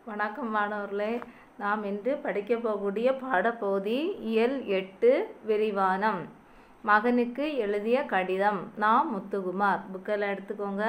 வணக்கம் மாணவர்களே நாம் இன்று படிக்க போகக்கூடிய பாடப்பகுதி இயல் எட்டு விரிவானம் மகனுக்கு எழுதிய கடிதம் நான் முத்துக்குமார் புக்கெல்லாம் எடுத்துக்கோங்க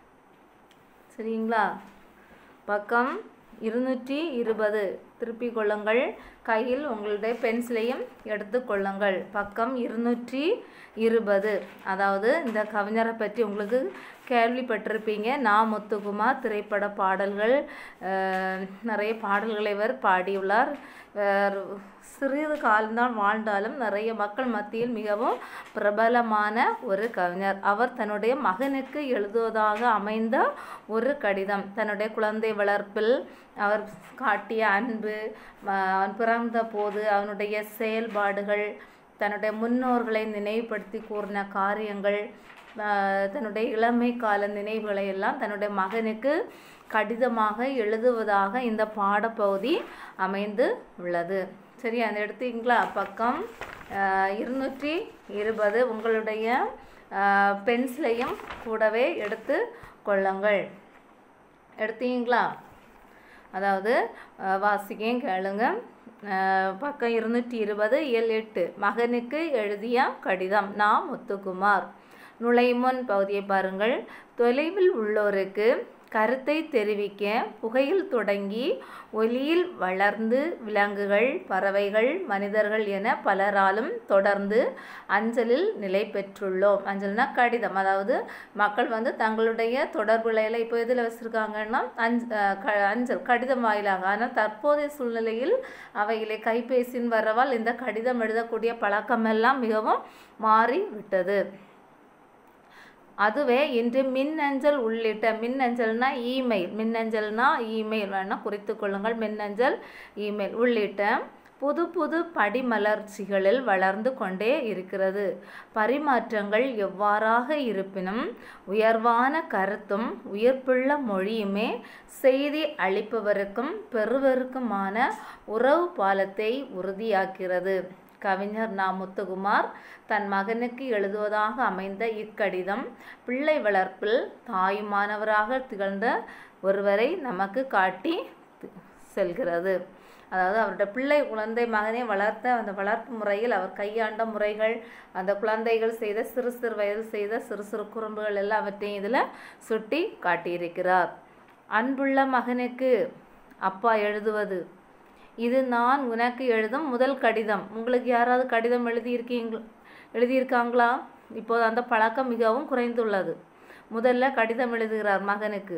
சரிங்களா பக்கம் இருநூற்றி இருபது திருப்பிக் கொள்ளுங்கள் கையில் உங்களுடைய பென்சிலையும் எடுத்துக்கொள்ளுங்கள் பக்கம் இருநூற்றி இருபது அதாவது இந்த கவிஞரை பற்றி உங்களுக்கு கேள்விப்பட்டிருப்பீங்க நான் முத்துக்குமார் திரைப்பட பாடல்கள் அஹ், நிறைய பாடல்களை இவர் பாடியுள்ளார் அஹ், சிறிது காலம்தான் வாழ்ந்தாலும் நிறைய மக்கள் மத்தியில் மிகவும் பிரபலமான ஒரு கவிஞர் அவர் தன்னுடைய மகனுக்கு எழுதுவதாக அமைந்த ஒரு கடிதம் தன்னுடைய குழந்தை வளர்ப்பில் அவர் காட்டிய அன்பு ம- அவன் பிறந்த போது அவனுடைய செயல்பாடுகள் தன்னுடைய முன்னோர்களை நினைவுபடுத்தி கூறின காரியங்கள் ஆஹ் தன்னுடைய இளமை கால நினைவுகளை எல்லாம் தன்னுடைய மகனுக்கு கடிதமாக எழுதுவதாக இந்த பாடப்பகுதி அமைந்து உள்ளது சரி அந்த எடுத்தீங்களா பக்கம் ஆஹ் இருநூற்றி இருபது உங்களுடைய ஆஹ் பென்சிலையும் கூடவே எடுத்து கொள்ளுங்கள் எடுத்தீங்களா அதாவது அஹ், வாசிக்கையும் கேளுங்க அஹ், பக்கம் இருநூற்றி இருபது இயல் எட்டு மகனுக்கு எழுதிய கடிதம் நான் முத்துக்குமார் நுழைமுன் பகுதியை பாருங்கள் தொலைவில் உள்ளோருக்கு கருத்தை தெரிவிக்க புகையில் தொடங்கி ஒலியில் வளர்ந்து விலங்குகள் பறவைகள் மனிதர்கள் என பலராலும் தொடர்ந்து அஞ்சலில் நிலை பெற்றுள்ளோம் அஞ்சல்னா கடிதம் அதாவது மக்கள் வந்து தங்களுடைய தொடர்புகளை எல்லாம் இப்போ எதில் வச்சுருக்காங்கன்னா அஞ்ச அஹ் க அஞ்சல் கடிதம் வாயிலாக ஆனால் தற்போதைய சூழ்நிலையில் அவைகளை கைபேசியின் வரவால் இந்த கடிதம் எழுதக்கூடிய பழக்கமெல்லாம் மிகவும் மாறி விட்டது அதுவே இன்று மின்னஞ்சல் உள்ளிட்ட மின்னஞ்சல்னா இமெயில் மின்னஞ்சல்னா இமெயில் வேணால் குறித்து கொள்ளுங்கள் மின்னஞ்சல் இமெயில் உள்ளிட்ட புது புது படிமலர்ச்சிகளில் வளர்ந்து கொண்டே இருக்கிறது பரிமாற்றங்கள் எவ்வாறாக இருப்பினும் உயர்வான கருத்தும் உயிர்ப்புள்ள மொழியுமே செய்தி அளிப்பவருக்கும் பெறுவருக்குமான உறவு பாலத்தை உறுதியாக்கிறது கவிஞர் நா முத்துக்குமார் தன் மகனுக்கு எழுதுவதாக அமைந்த இக்கடிதம் பிள்ளை வளர்ப்பில் தாயுமானவராக திகழ்ந்த ஒருவரை நமக்கு காட்டி தி- செல்கிறது அதாவது அவருடைய பிள்ளை குழந்தை மகனை வளர்த்த அந்த வளர்ப்பு முறையில் அவர் கையாண்ட முறைகள் அந்த குழந்தைகள் செய்த சிறு சிறு வயதில் செய்த சிறு சிறு குறும்புகள் எல்லாவற்றையும் இதில் சுட்டி காட்டியிருக்கிறார் அன்புள்ள மகனுக்கு அப்பா எழுதுவது இது நான் உனக்கு எழுதும் முதல் கடிதம் உங்களுக்கு யாராவது கடிதம் எழுதியிருக்கீங்களா எழுதியிருக்காங்களா இப்போது அந்த பழக்கம் மிகவும் குறைந்துள்ளது முதல்ல கடிதம் எழுதுகிறார் மகனுக்கு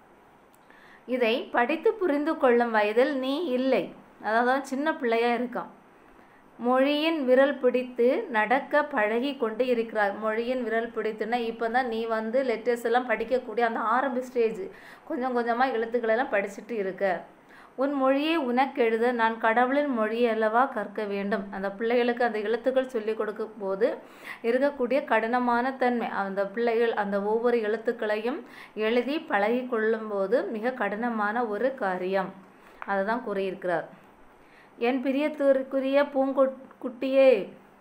இதை படித்து புரிந்து கொள்ளும் வயதில் நீ இல்லை அதாவது அவன் சின்ன பிள்ளையா இருக்கான் மொழியின் விரல் பிடித்து நடக்க பழகி கொண்டு இருக்கிறார் மொழியின் விரல் பிடித்துன்னா இப்போ தான் நீ வந்து லெட்டர்ஸ் எல்லாம் படிக்கக்கூடிய அந்த ஆரம்ப ஸ்டேஜ் கொஞ்சம் கொஞ்சமாக எழுத்துக்களெல்லாம் படிச்சுட்டு இருக்க உன் மொழியை உனக்கு எழுத நான் கடவுளின் மொழியை அல்லவா கற்க வேண்டும் அந்த பிள்ளைகளுக்கு அந்த எழுத்துக்கள் சொல்லிக் கொடுக்கும் போது இருக்கக்கூடிய கடினமான தன்மை அந்த பிள்ளைகள் அந்த ஒவ்வொரு எழுத்துக்களையும் எழுதி பழகி கொள்ளும்போது மிக கடினமான ஒரு காரியம் அதை தான் கூறியிருக்கிறார் என் பிரியத்திற்குரிய பூங்குட் குட்டியே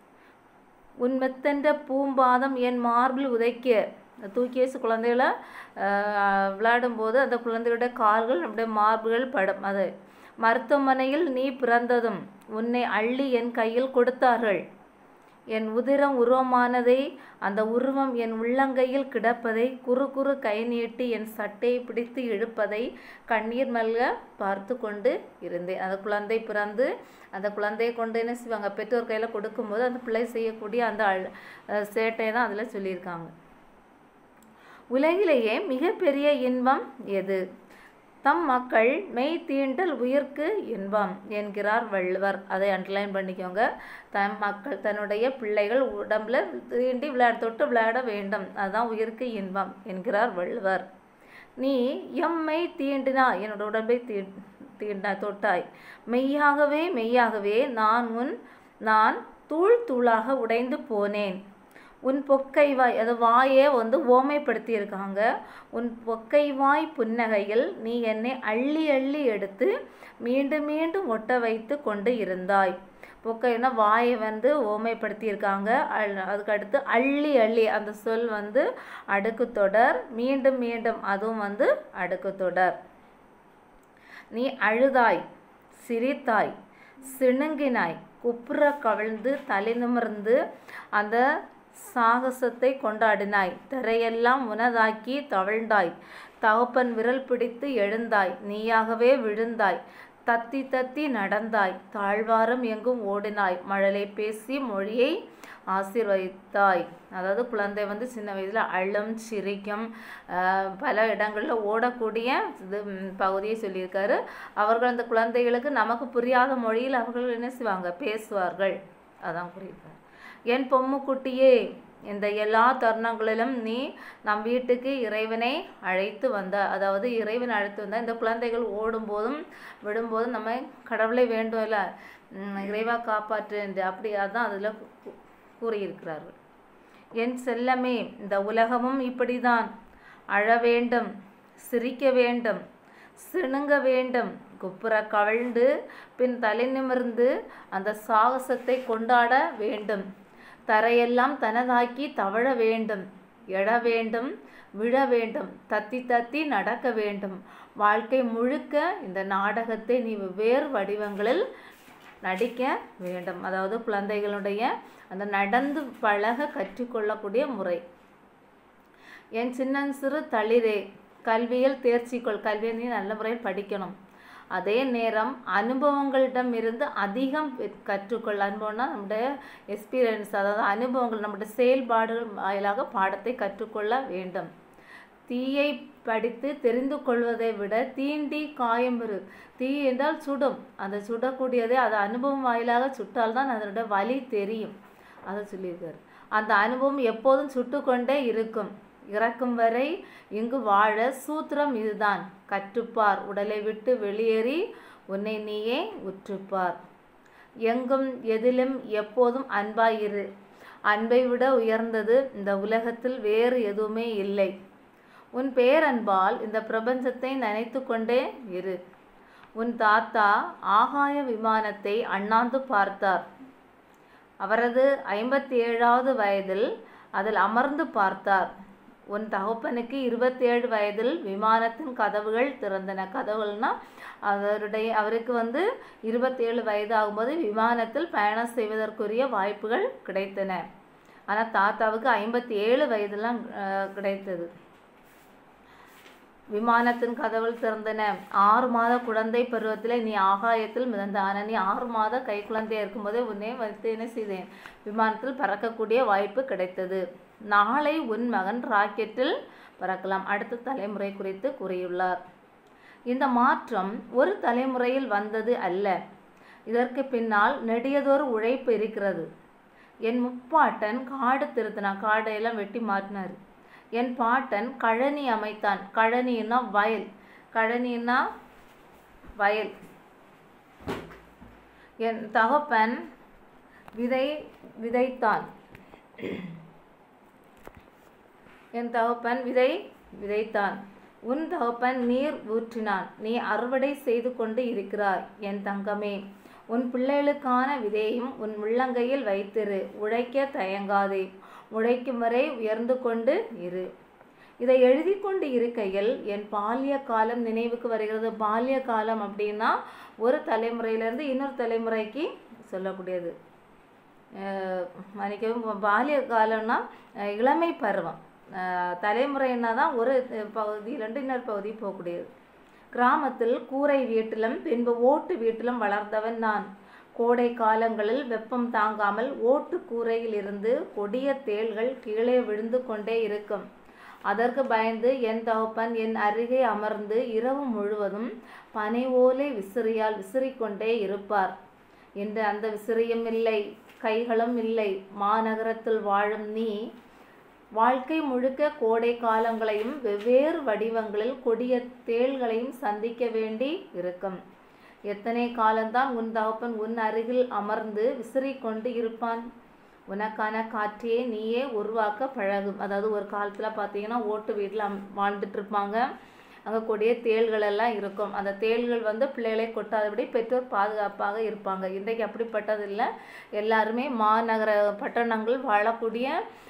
உன் மெத்தென்ற பூம்பாதம் என் மார்பில் உதைக்க இந்த தூக்கி வச்சு குழந்தைகளை ஆஹ், விளையாடும்போது அந்த குழந்தையுடைய கால்கள் நம்முடைய மார்புகள் படும் அது மருத்துவமனையில் நீ பிறந்ததும் உன்னை அள்ளி என் கையில் கொடுத்தார்கள் என் உதிரம் உருவமானதை அந்த உருவம் என் உள்ளங்கையில் கிடப்பதை குறு குறு கை நீட்டி என் சட்டையை பிடித்து இழுப்பதை கண்ணீர் மல்க பார்த்து கொண்டு இருந்தேன் அந்த குழந்தை பிறந்து அந்த குழந்தையை கொண்டு என்ன செய்வாங்க பெற்றோர் கையில் கொடுக்கும்போது அந்த பிள்ளை செய்யக்கூடிய அந்த அழ- அஹ் சேட்டை தான் அதில் சொல்லியிருக்காங்க உலகிலேயே மிகப்பெரிய இன்பம் எது தம் மக்கள் மெய் தீண்டல் உயிர்க்கு இன்பம் என்கிறார் வள்ளுவர் அதை அண்டர்லைன் பண்ணிக்கோங்க தம் மக்கள் தன்னுடைய பிள்ளைகள் உடம்புல தீண்டி விளையாட தொட்டு விளையாட வேண்டும் அதுதான் உயிர்க்கு இன்பம் என்கிறார் வள்ளுவர் நீ எம்மை தீண்டினா என்னோட உடம்பை தீ தீண்டா தொட்டாய் மெய்யாகவே மெய்யாகவே நான் உன் நான் தூள் தூளாக உடைந்து போனேன் உன் பொக்கை வாய் அது வாயே வந்து ஓமைப்படுத்தி இருக்காங்க உன் பொக்கை வாய் புன்னகையில் நீ என்னை அள்ளி அள்ளி எடுத்து மீண்டும் மீண்டும் ஒட்ட வைத்து கொண்டு இருந்தாய் பொக்கைன்னா வாயை வந்து ஓமைப்படுத்தியிருக்காங்க அல்- அதுக்கு அடுத்து அள்ளி அள்ளி அந்த சொல் வந்து அடுக்கு தொடர் மீண்டும் மீண்டும் அதுவும் வந்து அடுக்கு தொடர் நீ அழுதாய் சிரித்தாய் சிணுங்கினாய் குப்புற கவிழ்ந்து தலை நிமிர்ந்து அந்த சாகசத்தை கொண்டாடினாய் திரையெல்லாம் உனதாக்கி தவழ்ந்தாய் தகப்பன் விரல் பிடித்து எழுந்தாய் நீயாகவே விழுந்தாய் தத்தி தத்தி நடந்தாய் தாழ்வாரம் எங்கும் ஓடினாய் மழலை பேசி மொழியை ஆசீர்வதித்தாய் அதாவது குழந்தை வந்து சின்ன வயதில் அழும் சிரிக்கும் ஆஹ் பல இடங்களில் ஓடக்கூடிய இது ம், பகுதியை சொல்லியிருக்காரு அவர்கள் அந்த குழந்தைகளுக்கு நமக்கு புரியாத மொழியில் அவர்கள் என்ன செய்வாங்க பேசுவார்கள் அதான் புரியுது என் பொம்முக்குட்டியே இந்த எல்லா தருணங்களிலும் நீ நம் வீட்டுக்கு இறைவனை அழைத்து வந்த அதாவது இறைவன் அழைத்து வந்த இந்த குழந்தைகள் ஓடும்போதும் விடும்போதும் நம்ம கடவுளை வேண்டும் இல்லை இறைவா காப்பாற்று என்று அப்படி அதான் அதில் கூறியிருக்கிறார்கள் என் செல்லமே இந்த உலகமும் இப்படிதான் அழ வேண்டும் சிரிக்க வேண்டும் சிணுங்க வேண்டும் குப்புற கவிழ்ந்து பின் தலை நிமிர்ந்து அந்த சாகசத்தை கொண்டாட வேண்டும் தரையெல்லாம் தனதாக்கி தவழ வேண்டும் எழ வேண்டும் விழ வேண்டும் தத்தி தத்தி நடக்க வேண்டும் வாழ்க்கை முழுக்க இந்த நாடகத்தை நீ வெவ்வேறு வடிவங்களில் நடிக்க வேண்டும் அதாவது குழந்தைகளுடைய அந்த நடந்து பழக கற்றுக்கொள்ளக்கூடிய முறை என் சின்னஞ்சிறு தளிரே கல்வியில் தேர்ச்சிக்கொள் கல்வியை நீ நல்ல முறையில் படிக்கணும் அதே நேரம் அனுபவங்களிடம் இருந்து அதிகம் பெ- கற்றுக்கொள் அனுபவம்னா நம்முடைய எக்ஸ்பீரியன்ஸ் அதாவது அனுபவங்கள் நம்முடைய செயல்பாடுகள் வாயிலாக பாடத்தை கற்றுக்கொள்ள வேண்டும் தீயை படித்து தெரிந்து கொள்வதை விட தீண்டி காயம்பெறு தீ என்றால் சுடும் அந்த சுடக்கூடியதை அது அனுபவம் வாயிலாக சுட்டால்தான் அதனுடைய வலி தெரியும் அதை சொல்லியிருக்காரு அந்த அனுபவம் எப்போதும் சுட்டுக்கொண்டே இருக்கும் இறக்கும் வரை இங்கு வாழ சூத்திரம் இதுதான் கற்றுப்பார் உடலை விட்டு வெளியேறி உன்னை நீயே உற்றுப்பார் எங்கும் எதிலும் எப்போதும் அன்பாயிரு அன்பை விட உயர்ந்தது இந்த உலகத்தில் வேறு எதுவுமே இல்லை உன் பேரன்பால் இந்த பிரபஞ்சத்தை நினைத்து கொண்டே இரு உன் தாத்தா ஆகாய விமானத்தை அண்ணாந்து பார்த்தார் அவரது ஐம்பத்தி ஏழாவது வயதில் அதில் அமர்ந்து பார்த்தார் உன் தகப்பனுக்கு இருபத்தேழு வயதில் விமானத்தின் கதவுகள் திறந்தன கதவுகள்னா அவருடைய அவருக்கு வந்து இருபத்தேழு வயது ஆகும்போது விமானத்தில் பயணம் செய்வதற்குரிய வாய்ப்புகள் கிடைத்தன ஆனால் தாத்தாவுக்கு ஐம்பத்தி ஏழு வயதுலாம் அஹ், கிடைத்தது விமானத்தின் கதவுகள் திறந்தன ஆறு மாத குழந்தை பருவத்தில் நீ ஆகாயத்தில் மிதந்தான நீ ஆறு மாத கை குழந்தையா இருக்கும்போதே உன்னை வைத்து என்ன செய்தேன் விமானத்தில் பறக்கக்கூடிய வாய்ப்பு கிடைத்தது நாளை உன் மகன் ராக்கெட்டில் பறக்கலாம் அடுத்த தலைமுறை குறித்து கூறியுள்ளார் இந்த மாற்றம் ஒரு தலைமுறையில் வந்தது அல்ல இதற்கு பின்னால் நெடியதொரு உழைப்பு இருக்கிறது என் முப்பாட்டன் காடு திருத்தினான் காடையெல்லாம் வெட்டி மாட்டினார் என் பாட்டன் கழனி அமைத்தான் கழனின்னா வயல் கழனின்னா வயல் என் தகப்பன் விதை விதைத்தான் என் தகப்பன் விதை விதைத்தான் உன் தகப்பன் நீர் ஊற்றினான் நீ அறுவடை செய்து கொண்டு இருக்கிறாய் என் தங்கமே உன் பிள்ளைகளுக்கான விதையும் உன் உள்ளங்கையில் வைத்திரு உழைக்க தயங்காதே உழைக்கும் வரை உயர்ந்து கொண்டு இரு இதை எழுதி கொண்டு இருக்கையில் என் பால்ய காலம் நினைவுக்கு வருகிறது பால்ய காலம் அப்படின்னா ஒரு தலைமுறையிலேருந்து இன்னொரு தலைமுறைக்கு சொல்லக்கூடியது அஹ் மன்னிக்கவும் பால்ய காலம்னா அஹ் இளமை பருவம் அஹ் தலைமுறைன்னா தான் ஒரு பகுதியிலேருந்து இன்னொரு பகுதி போகக்கூடியது கிராமத்தில் கூரை வீட்டிலும் பின்பு ஓட்டு வீட்டிலும் வளர்ந்தவன் நான் கோடை காலங்களில் வெப்பம் தாங்காமல் ஓட்டு கூரையில் இருந்து கொடிய தேள்கள் கீழே விழுந்து கொண்டே இருக்கும் அதற்கு பயந்து என் தகப்பன் என் அருகே அமர்ந்து இரவு முழுவதும் பனை ஓலை விசிறியால் விசிறிக்கொண்டே இருப்பார் இன்று அந்த விசிறியும் இல்லை கைகளும் இல்லை மாநகரத்தில் வாழும் நீ வாழ்க்கை முழுக்க கோடை காலங்களையும் வெவ்வேறு வடிவங்களில் கொடிய தேள்களையும் சந்திக்க வேண்டி இருக்கும் எத்தனை காலம்தான் உன் தகப்பன் உன் அருகில் அமர்ந்து விசிறி கொண்டு இருப்பான் உனக்கான காற்றையே நீயே உருவாக்க பழகும் அதாவது ஒரு காலத்தில் பார்த்தீங்கன்னா ஓட்டு வீட்டில் வாழ்ந்துட்டு இருப்பாங்க அங்கே கொடிய தேள்கள் எல்லாம் இருக்கும் அந்த தேள்கள் வந்து பிள்ளைகளை கொட்டாதபடி பெற்றோர் பாதுகாப்பாக இருப்பாங்க இன்றைக்கு அப்படிப்பட்டது இல்லை எல்லாருமே மாநகர பட்டணங்கள் வாழக்கூடிய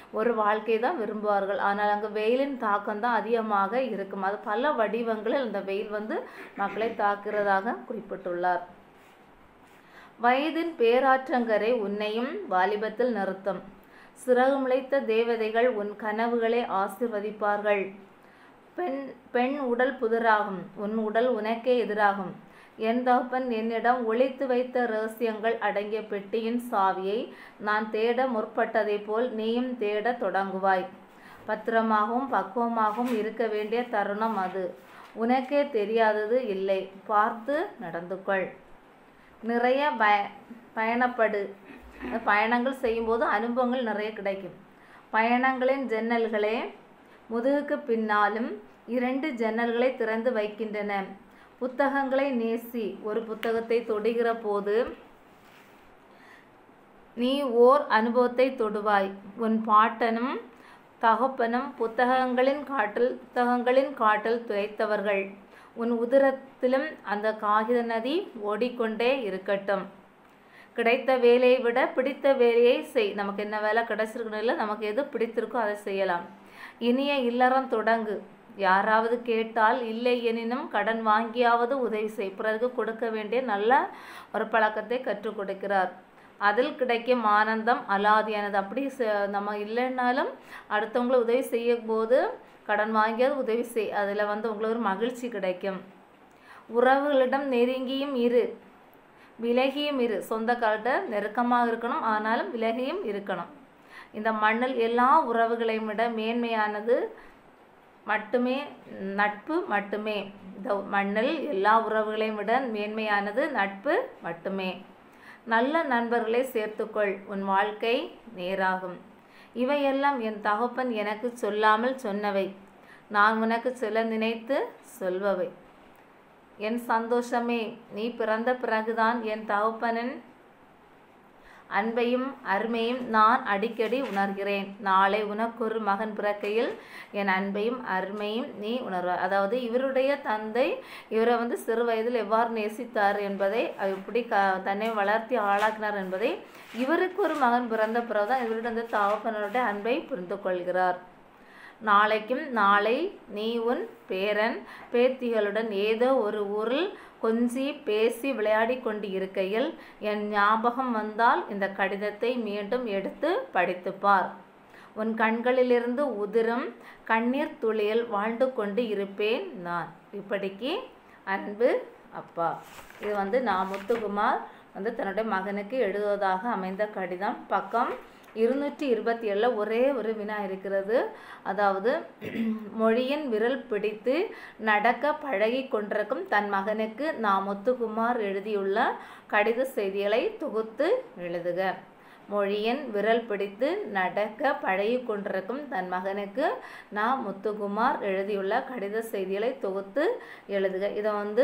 ஒரு வாழ்க்கை தான் விரும்புவார்கள் ஆனால் அங்கே வெயிலின் தாக்கம் தான் அதிகமாக இருக்கும் அது பல வடிவங்களில் இந்த வெயில் வந்து மக்களை தாக்குறதாக குறிப்பிட்டுள்ளார் வயதின் பேராற்றங்கரை உன்னையும் வாலிபத்தில் நிறுத்தும் சிறகு முளைத்த தேவதைகள் உன் கனவுகளை ஆசிர்வதிப்பார்கள் பெண் பெண் உடல் புதிராகும் உன் உடல் உனக்கே எதிராகும் என் தகப்பன் என்னிடம் ஒளித்து வைத்த ரகசியங்கள் அடங்கிய பெட்டியின் சாவியை நான் தேட முற்பட்டதைப் போல் நீயும் தேட தொடங்குவாய் பத்திரமாகவும் பக்குவமாகவும் இருக்க வேண்டிய தருணம் அது உனக்கே தெரியாதது இல்லை பார்த்து நடந்து கொள் நிறைய பய பயணப்படு பயணங்கள் செய்யும்போது அனுபவங்கள் நிறைய கிடைக்கும் பயணங்களின் ஜன்னல்களே முதுகுக்கு பின்னாலும் இரண்டு ஜன்னல்களை திறந்து வைக்கின்றன புத்தகங்களை நேசி ஒரு புத்தகத்தை தொடுகிற போது நீ ஓர் அனுபவத்தை தொடுவாய் உன் பாட்டனும் தகப்பனும் புத்தகங்களின் காட்டில் புத்தகங்களின் காட்டில் துளைத்தவர்கள் உன் உதிரத்திலும் அந்த காகித நதி ஓடிக்கொண்டே இருக்கட்டும் கிடைத்த வேலையை விட பிடித்த வேலையை செய் நமக்கு என்ன வேலை கிடைச்சிருக்கணும் இல்லை நமக்கு எது பிடித்திருக்கோ அதை செய்யலாம் இனிய இல்லறம் தொடங்கு யாராவது கேட்டால் இல்லை எனினும் கடன் வாங்கியாவது உதவி செய் பிறகு கொடுக்க வேண்டிய நல்ல ஒரு பழக்கத்தை கற்றுக் கொடுக்கிறார் அதில் கிடைக்கும் ஆனந்தம் அலாதியானது அப்படி நம்ம இல்லைன்னாலும் அடுத்தவங்களை உதவி செய்யும் போது கடன் வாங்கியாவது உதவி செய் அதில் வந்து உங்களுக்கு ஒரு மகிழ்ச்சி கிடைக்கும் உறவுகளிடம் நெருங்கியும் இரு விலகியும் இரு சொந்தக்கார்ட்ட நெருக்கமாக இருக்கணும் ஆனாலும் விலகியும் இருக்கணும் இந்த மண்ணில் எல்லா உறவுகளையும் விட மேன்மையானது மட்டுமே நட்பு மட்டுமே இந்த மண்ணில் எல்லா உறவுகளையும் விட மேன்மையானது நட்பு மட்டுமே நல்ல நண்பர்களை சேர்த்துக்கொள் உன் வாழ்க்கை நேராகும் இவையெல்லாம் என் தகப்பன் எனக்கு சொல்லாமல் சொன்னவை நான் உனக்கு சொல்ல நினைத்து சொல்பவை என் சந்தோஷமே நீ பிறந்த பிறகுதான் என் தகப்பனின் அன்பையும் அருமையும் நான் அடிக்கடி உணர்கிறேன் நாளை உனக்கொரு மகன் பிறக்கையில் என் அன்பையும் அருமையும் நீ உணர்வாய் அதாவது இவருடைய தந்தை இவரை வந்து சிறு வயதில் எவ்வாறு நேசித்தார் என்பதை எப்படி க தன்னை வளர்த்தி ஆளாக்கினார் என்பதை இவருக்கு ஒரு மகன் பிறந்த பிறகுதான் இவருடைய அந்த தகப்பனருடைய அன்பை புரிந்து கொள்கிறார் நாளைக்கும் நாளை நீ உன் பேரன் பேத்திகளுடன் ஏதோ ஒரு ஊரில் கொஞ்சி பேசி விளையாடி கொண்டு இருக்கையில் என் ஞாபகம் வந்தால் இந்த கடிதத்தை மீண்டும் எடுத்து படித்துப்பார் உன் கண்களிலிருந்து உதிரும் கண்ணீர் துளியில் வாழ்ந்து கொண்டு இருப்பேன் நான் இப்படிக்கு அன்பு அப்பா இது வந்து நான் முத்துக்குமார் வந்து தன்னுடைய மகனுக்கு எழுதுவதாக அமைந்த கடிதம் பக்கம் இருநூற்றி இருபத்தி ஏழில் ஒரே ஒரு வினா இருக்கிறது அதாவது மொழியின் விரல் பிடித்து நடக்க பழகி கொண்டிருக்கும் தன் மகனுக்கு நான் முத்துக்குமார் எழுதியுள்ள கடித செய்திகளை தொகுத்து எழுதுக மொழியின் விரல் பிடித்து நடக்க பழகி கொண்டிருக்கும் தன் மகனுக்கு நான் முத்துக்குமார் எழுதியுள்ள கடித செய்திகளை தொகுத்து எழுதுக இதை வந்து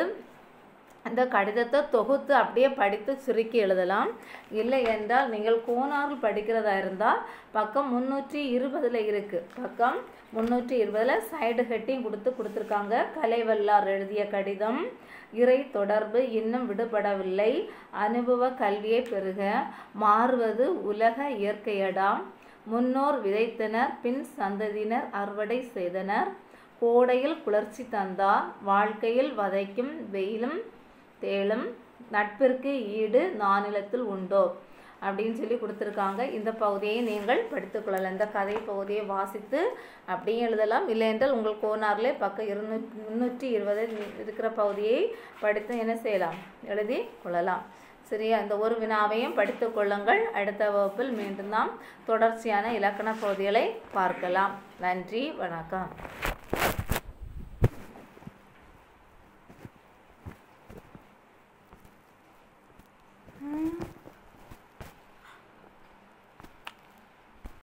அந்த கடிதத்தை தொகுத்து அப்படியே படித்து சுருக்கி எழுதலாம் இல்லை என்றால் நீங்கள் கோனாரில் படிக்கிறதா இருந்தால் பக்கம் முந்நூற்றி இருபதில் இருக்குது பக்கம் முந்நூற்றி இருபதில் சைடு ஹெட்டிங் கொடுத்து கொடுத்துருக்காங்க கலைவல்லார் எழுதிய கடிதம் இறை தொடர்பு இன்னும் விடுபடவில்லை அனுபவ கல்வியை பெறுக மாறுவது உலக இயற்கையடாம் முன்னோர் விதைத்தனர் பின் சந்ததியினர் அறுவடை செய்தனர் கோடையில் குளிர்ச்சி தந்தார் வாழ்க்கையில் வதைக்கும் வெயிலும் தேளும் நட்பிற்கு ஈடு நானிலத்தில் உண்டோ அப்படின்னு சொல்லி கொடுத்துருக்காங்க இந்த பகுதியை நீங்கள் படித்துக்கொள்ளலாம் இந்த கதை பகுதியை வாசித்து அப்படியே எழுதலாம் இல்லை என்றால் உங்கள் கோனார்லே பக்கம் இருநூற்றி முந்நூற்றி இருபது இருக்கிற பகுதியை படித்து என்ன செய்யலாம் எழுதி கொள்ளலாம் சரியா இந்த ஒரு வினாவையும் படித்து கொள்ளுங்கள் அடுத்த வகுப்பில் மீண்டும் நாம் தொடர்ச்சியான இலக்கண பகுதிகளை பார்க்கலாம் நன்றி வணக்கம்